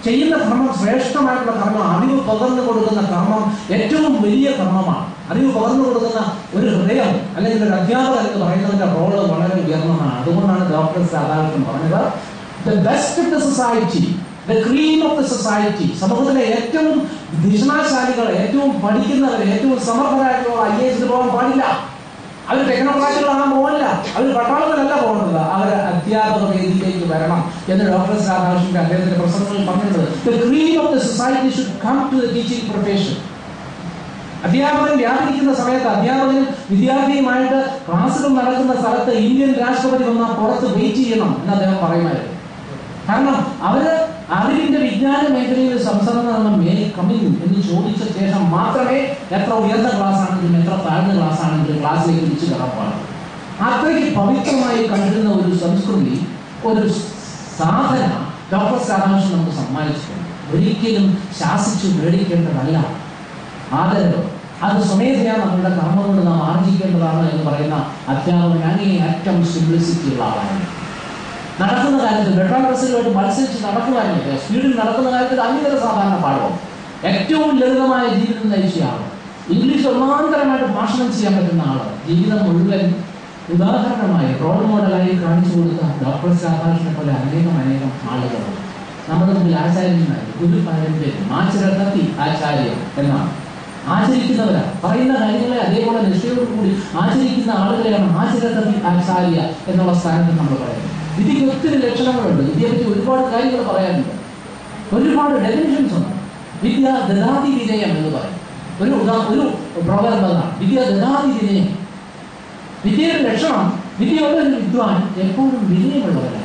ചെയ്യുന്ന കർമ്മം ശ്രേഷ്ഠമായിട്ടുള്ള കർമ്മം അറിവ് പകർന്നു കൊടുക്കുന്ന കർമ്മം ഏറ്റവും വലിയ കർമ്മമാണ് അറിവ് പകർന്നു കൊടുക്കുന്ന ഒരു ഹൃദയം അല്ലെങ്കിൽ ഒരു അധ്യാപകൻ എന്ന് പറയുന്നതിന്റെ റോള് വളരെ ഉയർന്നതാണ് അതുകൊണ്ടാണ് ഡോക്ടർ രാധാകൃഷ്ണൻ പറഞ്ഞത് the best of the society the cream of the society സമൂഹത്തിലെ ഏറ്റവും ദിഷണാശാലികൾ ഏറ്റവും പഠിക്കുന്നവർ ഏറ്റവും സമർത്ഥരായിട്ടുള്ള ഐ എസ് പോകാൻ പാടില്ല അവർ ടെക്നോക്രാറ്റുകളാകാൻ പോകില്ല അവർ പട്ടാളത്തിലല്ല പോകുന്നത് അവർ അധ്യാപക വേദിയിലേക്ക് വരണം എന്ന് ഡോക്ടർ രാധാകൃഷ്ണന്റെ അദ്ദേഹത്തിന്റെ പ്രസംഗങ്ങളിൽ പറഞ്ഞിട്ടുണ്ട് the cream of the society should come to the teaching profession അധ്യാപകൻ വ്യാപരിക്കുന്ന സമയത്ത് അധ്യാപകനും വിദ്യാർത്ഥിയുമായിട്ട് ക്ലാസ്സുകൾ നടക്കുന്ന സ്ഥലത്ത് ഇന്ത്യൻ രാഷ്ട്രപതി വന്നാൽ പുറത്ത് വെയിറ്റ് ചെയ്യണം എന്ന് അദ്ദേഹം പറയുമായിരുന്നു കാരണം അവര് അറിവിന്റെ വിജ്ഞാന മേഖലയിൽ സംസ്ഥാനം നടന്ന മേ കമ്മിങ് എന്ന് ചോദിച്ച ശേഷം മാത്രമേ എത്ര ഉയർന്ന ക്ലാസ് ആണെങ്കിലും എത്ര താഴ്ന്ന ക്ലാസ് ആണെങ്കിലും ക്ലാസ്സിലേക്ക് തിരിച്ചു കയറാൻ പാടുള്ളൂ അത്രയ്ക്ക് പവിത്രമായി കണ്ടിരുന്ന ഒരു സംസ്കൃതി ഒരു സാധന ഡോക്ടർ രാധാകൃഷ്ണൻ നമുക്ക് സമ്മാനിച്ചിട്ടുണ്ട് ഒരിക്കലും ശാസിച്ചു മേടിക്കേണ്ടതല്ല ആദരവ് അത് സ്വമേധയാ നമ്മളുടെ കർമ്മം കൊണ്ട് നാം ആർജിക്കേണ്ടതാണ് എന്ന് പറയുന്ന അധ്യാപകൻ അങ്ങേ അറ്റം സിംപ്ലിസിറ്റി ഉള്ള ആളാണ് നടക്കുന്ന കാര്യത്തിൽ വെട്ടം ബസ്സുകളുമായിട്ട് മത്സരിച്ച് നടക്കുവാനില്ല സ്പീഡിൽ നടക്കുന്ന കാര്യത്തിൽ അന്യതര സാധാരണ പാഠം ഏറ്റവും ലളിതമായ ജീവിതം നയിച്ച ആള് ഇംഗ്ലീഷ് ഒന്നാന്തരമായിട്ട് ഭാഷണം ചെയ്യാൻ പറ്റുന്ന ആള് ജീവിതം മുഴുവൻ ഉദാഹരണമായി റോൾ മോഡലായി കാണിച്ചു കൊടുത്ത ഡോക്ടർ രാധാകൃഷ്ണനെ പോലെ അനേകം അനേകം ആളുകളുണ്ട് നമ്മുടെ മുമ്പിൽ ആചാര്യന്മാർ ഗുരു പാരമ്പര്യം ആചരണത്തി ആചാര്യം എന്നാണ് ആചരിക്കുന്നവരാ പറയുന്ന കാര്യങ്ങളെ അതേപോലെ നിഷ്ഠയോടുകൂടി ആചരിക്കുന്ന ആളുകളെയാണ് ആചരണത്തി ആചാര്യ എന്നുള്ള സ്ഥാനത്ത് നമ്മൾ പറയുന്നത് വിധിക്ക് ഒത്തിരി ലക്ഷണങ്ങളുണ്ട് വിദ്യയെ പറ്റി ഒരുപാട് കാര്യങ്ങൾ പറയാനുണ്ട് ഒരുപാട് ഡെഫിനിഷൻസ് ഉണ്ട് വിദ്യ ദദാതി വിനയം എന്ന് പറയും ഒരു ഉദാ ഒരു പ്രവർത്തന വിദ്യ ദദാതി വിനയം വിദ്യയുടെ ലക്ഷണം വിദ്യയുള്ള ഒരു വിദ്വാൻ എപ്പോഴും വിനയമുള്ളവരാണ്